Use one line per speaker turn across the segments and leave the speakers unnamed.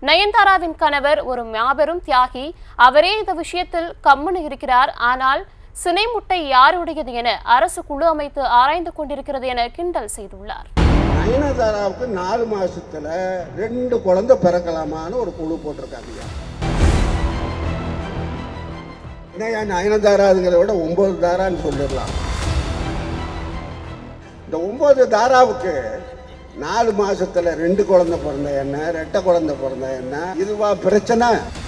நயன்தாராவின் கணவர் ஒரு மாபெரும் தியாகி அவரே இந்த விஷயத்தில் கம்முன்னு இருக்கிறார் ஆனால் சினை முட்டை யாருடையது என அரசு குழு அமைத்து ஆராய்ந்து கொண்டிருக்கிறது என கிண்டல் செய்துள்ளார்
நயனதாராவுக்கு நாலு மாசத்துல ரெண்டு குழந்தை பிறக்கலாமான்னு ஒரு குழு போட்டிருக்காங்க என்னையா நயனதாராதுங்கிறத விட ஒன்பது தாரான்னு சொல்லிடலாம் இந்த ஒன்பது தாராவுக்கு நாலு மாசத்துல ரெண்டு குழந்தை பிறந்த என்ன ரெட்டை குழந்தை பிறந்த என்ன இதுவா பிரச்சனை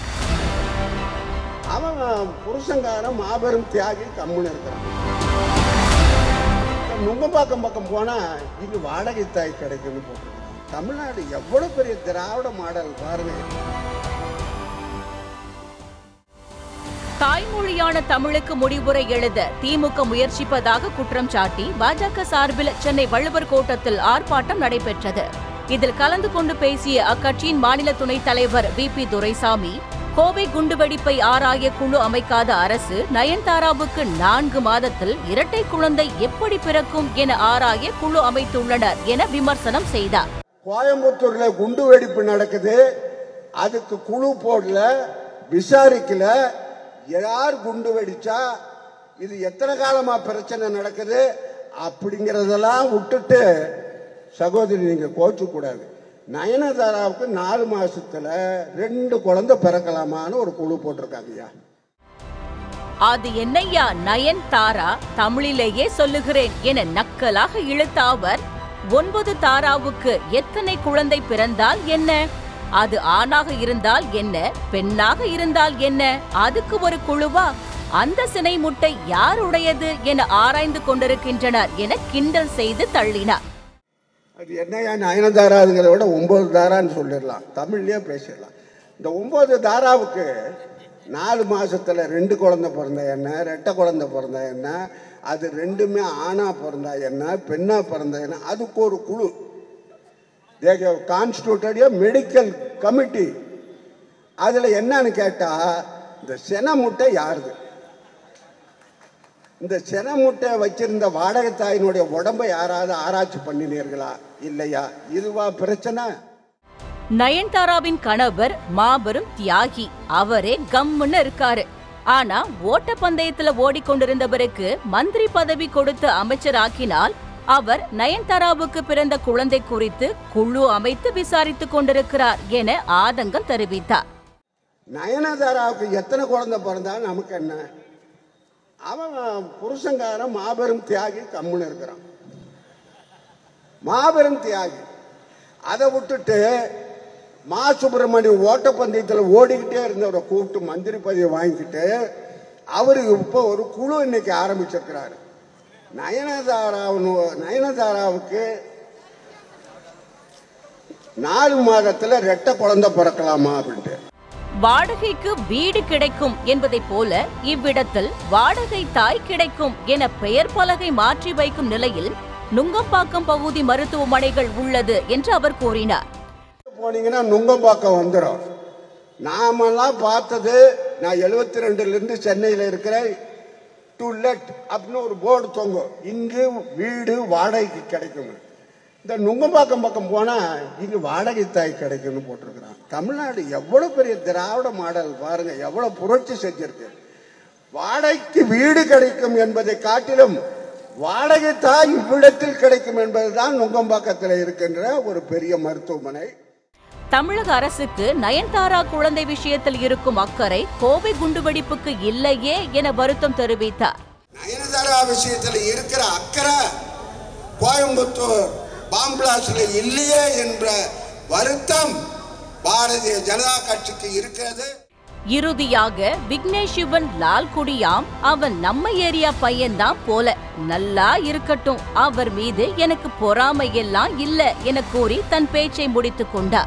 அவன் புருஷங்காரன் மாபெரும் தியாகி கம்முன்னு இருக்கிறான் நுங்கம்பாக்கம் பக்கம் போனா இங்க வாடகை தாய் கிடைக்கும்னு போட்டிருக்கான் தமிழ்நாடு எவ்வளவு பெரிய திராவிட மாடல் பாருங்க
தாய்மொழியான தமிழுக்கு முடிவுரை எழுத திமுக முயற்சிப்பதாக குற்றம் சாட்டி பாஜக சார்பில் சென்னை வள்ளுவர் கோட்டத்தில் ஆர்ப்பாட்டம் நடைபெற்றது இதில் கலந்து கொண்டு பேசிய அக்கட்சியின் மாநில துணைத் தலைவர் வி பி துரைசாமி கோவை குண்டுவெடிப்பை ஆராய குழு அமைக்காத அரசு நயன்தாராவுக்கு நான்கு மாதத்தில் இரட்டை குழந்தை எப்படி பிறக்கும் என ஆராய குழு அமைத்துள்ளனர் என விமர்சனம் செய்தார்
கோயம்புத்தூர்ல குண்டு வெடிப்பு நடக்குது அதுக்கு குழு போடல விசாரிக்கல யார் குண்டு வெடிச்சா இது எத்தனை காலமா பிரச்சனை நடக்குது அப்படிங்கறதெல்லாம் விட்டுட்டு சகோதரி நீங்க கோச்சு கூடாது நயனதாராவுக்கு நாலு மாசத்துல ரெண்டு குழந்தை பிறக்கலாமான்னு ஒரு குழு போட்டிருக்காங்கய்யா
அது என்னையா நயன் தாரா தமிழிலேயே சொல்லுகிறேன் என நக்கலாக இழுத்த அவர் ஒன்பது தாராவுக்கு எத்தனை குழந்தை பிறந்தால் என்ன அது ஆணாக இருந்தால் என்ன பெண்ணாக இருந்தால் என்ன அதுக்கு ஒரு குழுவா அந்த சினை முட்டை யாருடையது என ஆராய்ந்து கொண்டிருக்கின்றனர் என கிண்டல் செய்து தள்ளினார்
அது என்னையா நயனதாராதுங்கிறத விட ஒன்பது தாரான்னு சொல்லிடலாம் தமிழ்லயே பேசிடலாம் இந்த ஒன்பது தாராவுக்கு நாலு மாசத்துல ரெண்டு குழந்தை பிறந்தா என்ன ரெட்டை குழந்தை பிறந்தா என்ன அது ரெண்டுமே ஆணா பிறந்தா என்ன பெண்ணா பிறந்தா என்ன அதுக்கு ஒரு குழு தே கான்ஸ்டியூட்டட் மெடிக்கல் கமிட்டி அதுல என்னன்னு கேட்டா இந்த சென முட்டை யாருது இந்த சென முட்டை வச்சிருந்த வாடகை தாயினுடைய உடம்பை யாராவது ஆராய்ச்சி பண்ணினீர்களா இல்லையா இதுவா பிரச்சனை
நயன்தாராவின் கணவர் மாபெரும் தியாகி அவரே கம்முன்னு இருக்காரு ஆனா ஓட்டப்பந்தயத்துல ஓடிக்கொண்டிருந்தவருக்கு மந்திரி பதவி கொடுத்து அமைச்சராக்கினால் அவர் நயன்தாராவுக்கு பிறந்த குழந்தை குறித்து குழு அமைத்து விசாரித்துக் கொண்டிருக்கிறார் என ஆதங்கம் தெரிவித்தார்
நயனதாராவுக்கு எத்தனை குழந்தை பிறந்தா நமக்கு என்ன அவன் புருஷங்காரன் மாபெரும் தியாகி கம்முன்னு இருக்கிறான் மாபெரும் தியாகி அதை விட்டுட்டு மா சுப்பிரமணியம் ஓட்டப்பந்தயத்தில் ஓடிக்கிட்டே இருந்தவரை கூப்பிட்டு மந்திரி பதவி வாங்கிக்கிட்டு அவரு இப்போ ஒரு குழு இன்னைக்கு ஆரம்பிச்சிருக்கிறாரு நயனதாராவனு நயனதாராவுக்கு நாலு மாதத்துல ரெட்டை குழந்தை பிறக்கலாமா அப்படின்ட்டு
வாடகைக்கு வீடு கிடைக்கும் என்பதைப் போல இவ்விடத்தில் வாடகை தாய் கிடைக்கும் என பெயர் பலகை மாற்றி வைக்கும் நிலையில் நுங்கம்பாக்கம் பகுதி மருத்துவமனைகள் உள்ளது என்று அவர் கூறினார்
போனீங்கன்னா நுங்கம்பாக்கம் வந்துடும் நாமெல்லாம் பார்த்தது நான் எழுபத்தி ரெண்டுல இருந்து சென்னையில் இருக்கிறேன் டு லெட் அப்படின்னு ஒரு போர்டு தொங்கும் இங்கு வீடு வாடகைக்கு கிடைக்கும் இந்த நுங்கம்பாக்கம் பக்கம் போனா இங்கு வாடகை தாய் கிடைக்கும்னு போட்டிருக்கிறான் தமிழ்நாடு எவ்வளவு பெரிய திராவிட மாடல் பாருங்க எவ்வளவு புரட்சி செஞ்சிருக்கு வாடகைக்கு வீடு கிடைக்கும் என்பதை காட்டிலும் வாடகை தாய் இவ்விடத்தில் கிடைக்கும் என்பதுதான் நுங்கம்பாக்கத்தில் இருக்கின்ற ஒரு பெரிய மருத்துவமனை
தமிழக அரசுக்கு நயன்தாரா குழந்தை விஷயத்தில் இருக்கும் அக்கறை கோவை குண்டுவெடிப்புக்கு இல்லையே என வருத்தம் தெரிவித்தார்
நயனதாரா விஷயத்துல இருக்கிற அக்கறை கோயம்புத்தூர் பாம்பிளாஸ்ல இல்லையே என்ற வருத்தம் பாரதிய ஜனதா கட்சிக்கு இருக்கிறது
இறுதியாக விக்னேஷ் சிவன் லால்குடியாம் அவன் நம்ம ஏரியா பையன்தான் போல நல்லா இருக்கட்டும் அவர் மீது எனக்கு பொறாமை எல்லாம் இல்ல என கூறி தன் பேச்சை முடித்துக் கொண்டார்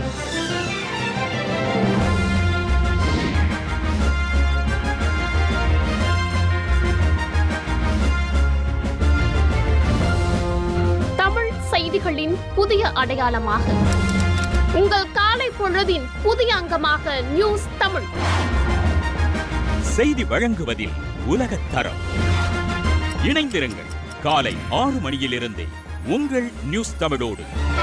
தமிழ் செய்திகளின் புதிய அடையாளமாக உங்கள் காலை பொழுதின் புதிய அங்கமாக நியூஸ் தமிழ்
செய்தி வழங்குவதில் உலகத் தரம் இணைந்திருங்கள் காலை ஆறு மணியிலிருந்தே உங்கள் நியூஸ் தமிழோடு